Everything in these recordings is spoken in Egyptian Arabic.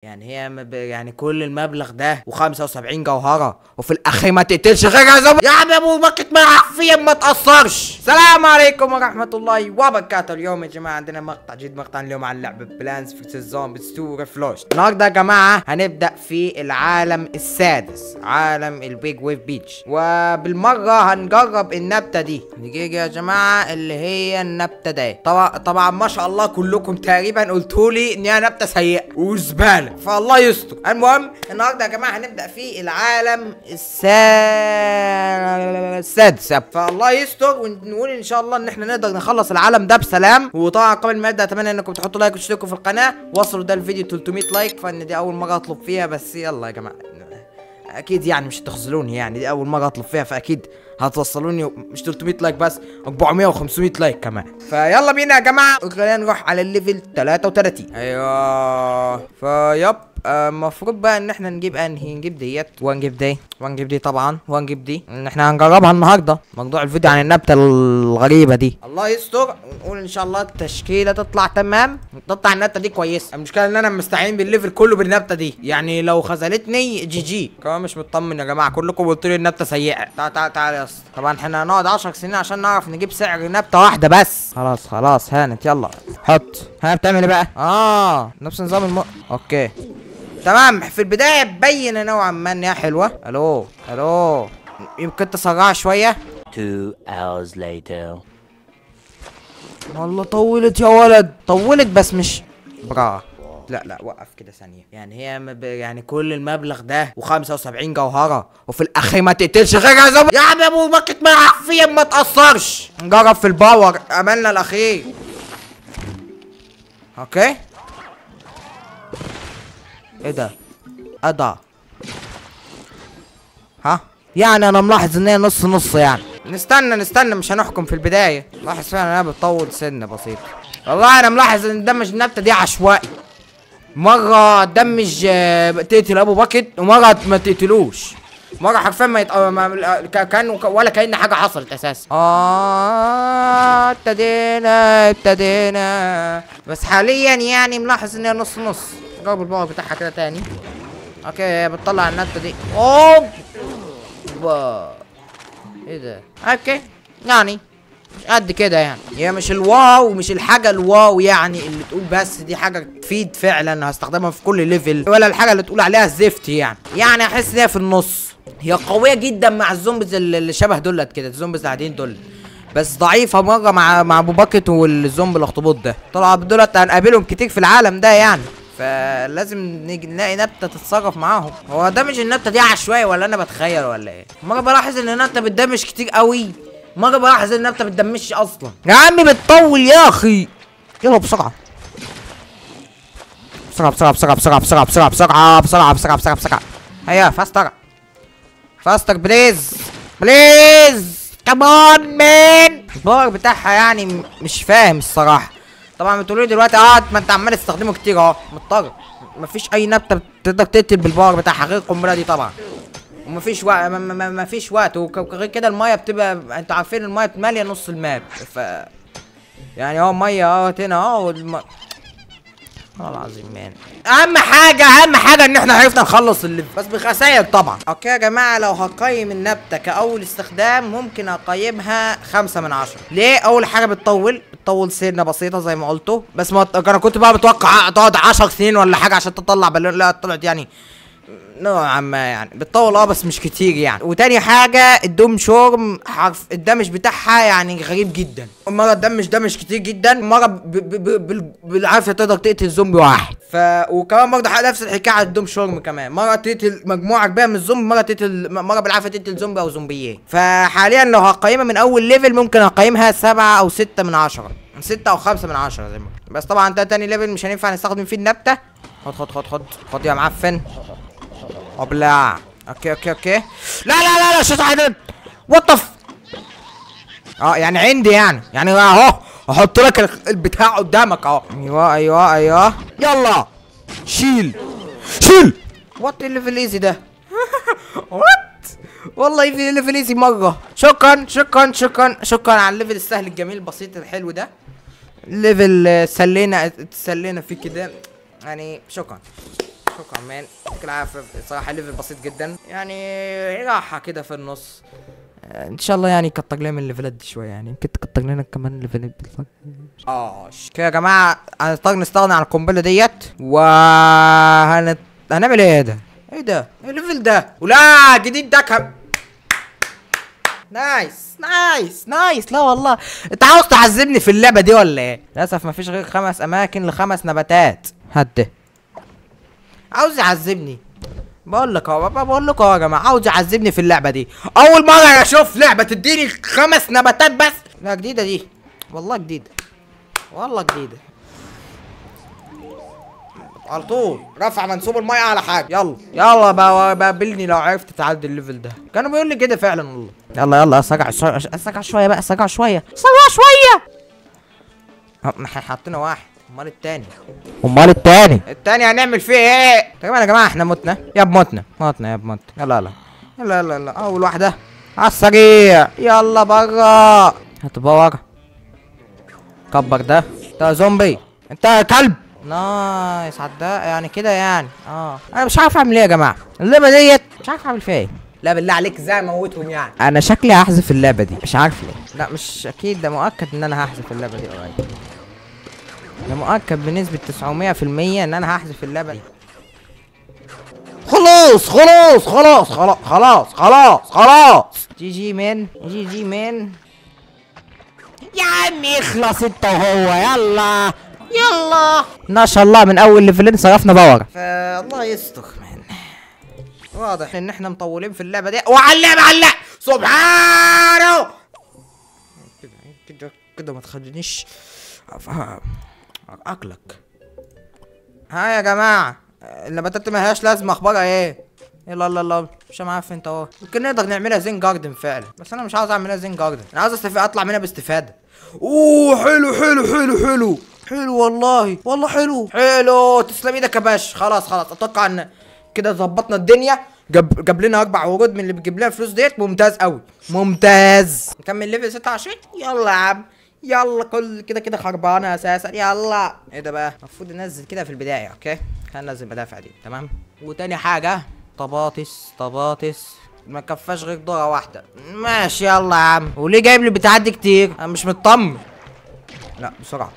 يعني هي مب... يعني كل المبلغ ده و75 جوهره وفي الاخر ما تقتلش غيرها زب... يا عم يا ابو بكت ما عفيا ما تاثرش السلام عليكم ورحمه الله وبركاته اليوم يا جماعه عندنا مقطع جديد مقطع اليوم عن لعبه بلانس في الزومبيز 2 ريفلوش النهارده يا جماعه هنبدا في العالم السادس عالم البيج ويف بيتش وبالمره هنجرب النبته دي نجي يا جماعه اللي هي النبته دي طبعا طبعا ما شاء الله كلكم تقريبا قلتوا لي ان هي نبته سيئه وزباله فالله يستر المهم النهارده يا جماعه هنبدا في العالم السا- السادس فالله يستر ونقول ان شاء الله ان احنا نقدر نخلص العالم ده بسلام وطبعا قبل ما ابدا اتمنى انكم تحطوا لايك وتشتركوا في القناه وصلوا ده الفيديو 300 لايك فان دي اول مره اطلب فيها بس يلا يا جماعه اكيد يعني مش هتخذلوني يعني دي اول مره اطلب فيها فاكيد هتوصلوني مش 300 لايك بس 400 و500 لايك كمان فيلا بينا يا جماعه خلينا نروح على الليفل 33 ايوه فيب المفروض بقى ان احنا نجيب انهي نجيب ديت ونجيب دي ونجيب دي طبعا ونجيب دي ان احنا هنجربها النهارده موضوع الفيديو عن النبته الغريبه دي الله يستر ونقول ان شاء الله التشكيله تطلع تمام تطلع النبته دي كويسه المشكله ان انا مستعين بالليفل كله بالنبته دي يعني لو خذلتني جي جي كمان مش مطمن يا جماعه كلكم قلتوا لي النبته سيئه تعال تعال تعال يا اسطى طبعا احنا هنقعد 10 سنين عشان نعرف نجيب سعر نبته واحده بس خلاص خلاص هانت يلا حط ها بتعمل ايه بقى اه نفس نظام الم... اوكي تمام في البدايه تبين نوعا ما ان هي حلوه الو الو يمكن تسرع شويه Two hours later. والله طولت يا ولد طولت بس مش برا لا لا وقف كده ثانية يعني هي مب... يعني كل المبلغ ده و75 جوهرة وفي الأخر ما تقتلش غيرها زب... يا عم يا ابو بكت ما عفيا ما تأثرش نجرب في الباور أملنا الأخير أوكي إيه ده؟ إيه ده؟ ها؟ يعني أنا ملاحظ إن هي نص نص يعني نستنى نستنى مش هنحكم في البداية لاحظ فعلا إنها بتطول سنة بسيطة والله أنا ملاحظ إن دمج النبتة دي عشوائي مرة دمج آه، تقتل أبو باكت ومرة ما تقتلوش مرة حرفيا ما, يت... آه، ما... ك- كأنه ك- ولا كأن حاجة حصلت أساسا آه ابتدينا ابتدينا بس حاليا يعني ملاحظ إن هي نص نص جرب الباور بتاعها كده تاني اوكي بتطلع النبتة دي اوه با. ايه ده اوكي يعني مش قد كده يعني هي مش الواو مش الحاجة الواو يعني اللي تقول بس دي حاجة تفيد فعلا هستخدمها في كل ليفل ولا الحاجة اللي تقول عليها زفت يعني يعني احس ان هي في النص هي قوية جدا مع الزومبيز اللي اللي شبه دولت كده الزومبيز العاديين دول بس ضعيفة مرة مع مع ابو باكت والزومبي الاخطبوط ده طلع دولت هنقابلهم كتير في العالم ده يعني فلازم نيجي نلاقي نبته تتصرف معاهم هو ده مش النبته دي عشوائي ولا انا بتخيل ولا ايه مره بلاحظ ان النبته بتدمج كتير قوي مره بلاحظ ان النبته بتدمجش اصلا يا عمي بتطول يا اخي يلا بسرعه بسرعه بسرعه بسرعه بسرعه بسرعه بسرعه بسرعه بسرعه بسرعه بسرعه بسرعه هيا فاستر فاستر بليز بليز كمان مان الباور بتاعها يعني م- مش فاهم الصراحه طبعا بتقولوا لي دلوقتي اه ما انت عمال تستخدمه كتير اهو مضطر مفيش اي نبته بتقدر تقتل بالباور بتاعها غير القنبله دي طبعا ومفيش وقت ما- ما- ما فيش وقت وغير كده المايه بتبقى انتوا عارفين المايه ماليه نص الماب ف يعني اهو ميه اهو هنا اهو والم... والله العظيم مان اهم حاجه اهم حاجه ان احنا عرفنا نخلص اللي بس بخسائر طبعا اوكي يا جماعه لو هقيم النبته كاول استخدام ممكن اقيمها خمسة من عشرة ليه اول حاجه بتطول بتطول سنه بسيطه زي ما قلتوا بس ما انا كنت بقى متوقع تقعد 10 سنين ولا حاجه عشان تطلع بالون لا طلعت يعني نوعا ما يعني بتطول اه بس مش كتير يعني وتاني حاجة الدوم شورم حرف الدمج بتاعها يعني غريب جدا مرة الدمج دمج كتير جدا مرة ب- ب- ب- بال- بالعافية تقدر تقتل زومبي واحد ف وكمان برضه نفس الحكاية على الدوم شورم كمان مرة تقتل مجموعة كبيرة من الزومبي مرة تقتل مرة بالعافية تقتل زومبي او زومبيين فحاليا لو هقيمها من اول ليفل ممكن اقيمها سبعة او ستة من عشرة ستة او خمسة من عشرة زي ما قلت. بس طبعا ده تاني ليفل مش هينفع نستخدم فيه النبتة خد خد خد خد خد يا معفن ابلع اوكي اوكي اوكي لا لا لا لا شوت عدد وات اه يعني عندي يعني يعني اهو احط لك ال- البتاع قدامك اهو ايوه ايوه ايوه يلا شيل شيل وات الليفل ايزي ده وات والله في ليفل ايزي مره شكرا شكرا شكرا شكرا على الليفل السهل الجميل البسيط الحلو ده ليفل آه، سلينا سلينا فيه كده يعني شكرا شكرا مان يعطيك العافيه صراحه ليفل بسيط جدا يعني راحه كده في النص آه، ان شاء الله يعني كتر لنا من الليفلات دي شويه يعني يمكن تكتر لنا كمان الليفلات بالفرق اه ش- كده يا جماعه هنضطر نستغنى عن القنبله ديت وهنت هنعمل ايه ده؟ ايه ده؟ ايه الليفل ده؟ ولا جديد ده كم نايس نايس نايس لا والله انت عاوز تعذبني في اللعبه دي ولا ايه؟ للاسف مفيش غير خمس اماكن لخمس نباتات هات ده عاوز يعذبني بقول لك اهو بقول لك اهو يا جماعه عاوز يعذبني في اللعبه دي اول مره اشوف لعبه تديني خمس نباتات بس لا جديده دي والله جديده والله جديده على طول رفع منسوب الميه على حاجه يلا يلا بقى- بقابلني لو عرفت تعدي الليفل ده كانوا بيقول لي كده فعلا والله يلا يلا اسرع شويه اسرع شويه بقى اسرع شويه اسرع شويه هم حاطين واحد امال التاني امال التاني التاني هنعمل فيه ايه تقريبا يا جماعه احنا متنا يا متنا متنا يا متنا يلا يلا يلا يلا يلا اول واحده على السريع يلا برا هات باور كبر ده انت زومبي انت كلب نايس عداء يعني كده يعني اه انا مش عارف اعمل ايه يا جماعه اللعبه ديت مش عارف اعمل فيها ايه لا بالله عليك ازاي اموتهم يعني انا شكلي هحذف اللعبه دي مش عارف ليه لا مش اكيد ده مؤكد ان انا هحذف اللعبه دي قريب ده مؤكد بنسبة 900% ان انا هحذف اللعبة دي خلاص خلاص خلاص خلاص خلاص خلاص خلاص جي جي مان جي جي مان يا عم اخلص انت وهو يلا يلا ما شاء الله من اول ليفلين صرفنا باور فالله يستر مان واضح ان احنا مطولين في اللعبه دي وعلم علق سبحانه كده كده كده ما تخلينيش أف- اكلك ها يا جماعه النباتات ما لهاش لازمه اخبارها ايه يلا يلا يلا مش عارف انت اهو ممكن نقدر نعملها زين جاردن فعلا بس انا مش عاوز اعملها زين جاردن انا عاوز استفيد اطلع منها باستفاده اوه حلو حلو حلو حلو حلو والله والله حلو حلو تسلم ايدك يا باشا خلاص خلاص اتوقع ان كده ظبطنا الدنيا جاب جاب لنا اربع ورود من اللي بتجيب لنا فلوس ديت ممتاز قوي ممتاز نكمل ليفل 26 يلا يا عم يلا كل كده كده خربانه اساسا يلا ايه ده بقى المفروض ننزل كده في البدايه اوكي خلينا ننزل مدافع دي تمام وتاني حاجه طباطس طباطس ما كفاش غير ذره واحده ماشي يلا يا عم وليه جايب لي بتعدي كتير انا مش مطمن لا بسرعه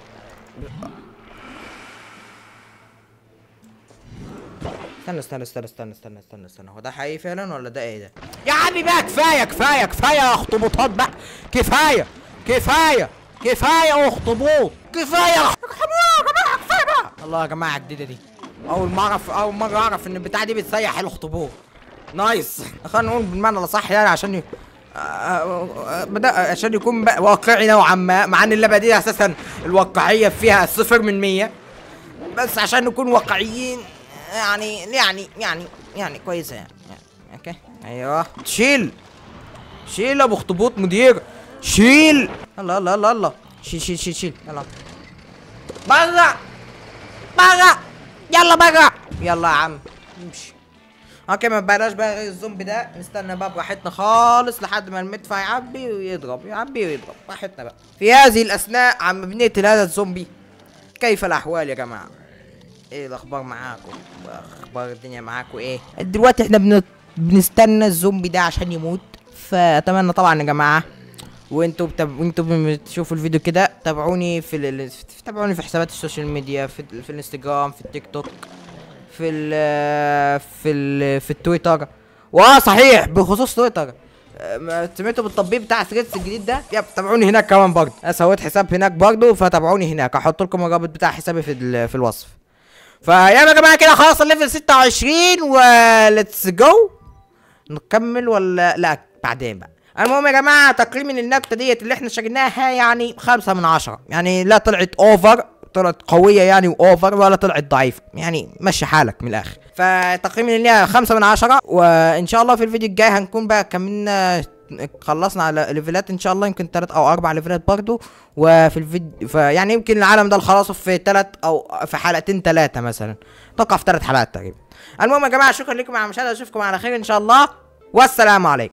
استنى استنى استنى استنى استنى استنى استنى هو ده حقيقي فعلا ولا ده ايه ده؟ يا عمي بقى كفايه كفايه كفايه اخطبوطات بقى كفايه كفايه كفايه اخطبوط كفايه ارحمونا يا جماعه كفايه بقى الله يا جماعه الجديده دي اول مره اعرف اول مره اعرف ان البتاعه دي بتسيح الاخطبوط نايس خلينا نقول بالمعنى الاصح يعني عشان ي... آه، آه، آه، بدا عشان يكون بقى واقعي نوعا ما مع ان اللعبه دي اساسا الواقعيه فيها صفر من مية بس عشان نكون واقعيين يعني يعني يعني يعني كويسه يعني, يعني اوكي ايوه شيل شيل يا ابو اخطبوط مدير شيل الله الله الله الله شيل شيل شيل شيل يلا برا برا يلا برا يلا يا عم امشي اوكي ما بقناش بقى غير الزومبي ده نستنى بقى براحتنا خالص لحد ما المدفع يعبي ويضرب يعبي ويضرب براحتنا بقى في هذه الاثناء عم بنقتل هذا الزومبي كيف الاحوال يا جماعه ايه الاخبار معاكم اخبار الدنيا معاكم ايه دلوقتي احنا بن... بنستنى الزومبي ده عشان يموت فاتمنى طبعا يا جماعه وانتوا بتب... وانتوا بتشوفوا الفيديو كده تابعوني في ال... تابعوني في حسابات السوشيال ميديا في, في الانستجرام في التيك توك في ال في ال في التويتر واه صحيح بخصوص تويتر آه، ما سمعتوا بالتطبيق بتاع ثريدز الجديد ده يب تابعوني هناك كمان برضه انا سويت حساب هناك برضه فتابعوني هناك هحط لكم الرابط بتاع حسابي في ال- في الوصف فيلا يا جماعه كده خلاص الليفل 26 وليتس جو نكمل ولا لا بعدين بقى المهم يا جماعه تقييم النكته ديت اللي احنا شجناها يعني خمسة من عشرة يعني لا طلعت اوفر طلعت قوية يعني واوفر ولا طلعت ضعيفة يعني مشي حالك من الاخر فتقييم ليها خمسة من عشرة وان شاء الله في الفيديو الجاي هنكون بقى كملنا خلصنا على ليفلات ان شاء الله يمكن تلات او اربع ليفلات برضو وفي الفيديو فيعني يمكن العالم ده خلاص في تلات او في حلقتين تلاتة مثلا اتوقع في تلات حلقات تقريبا المهم يا جماعه شكرا لكم على المشاهده اشوفكم على خير ان شاء الله والسلام عليكم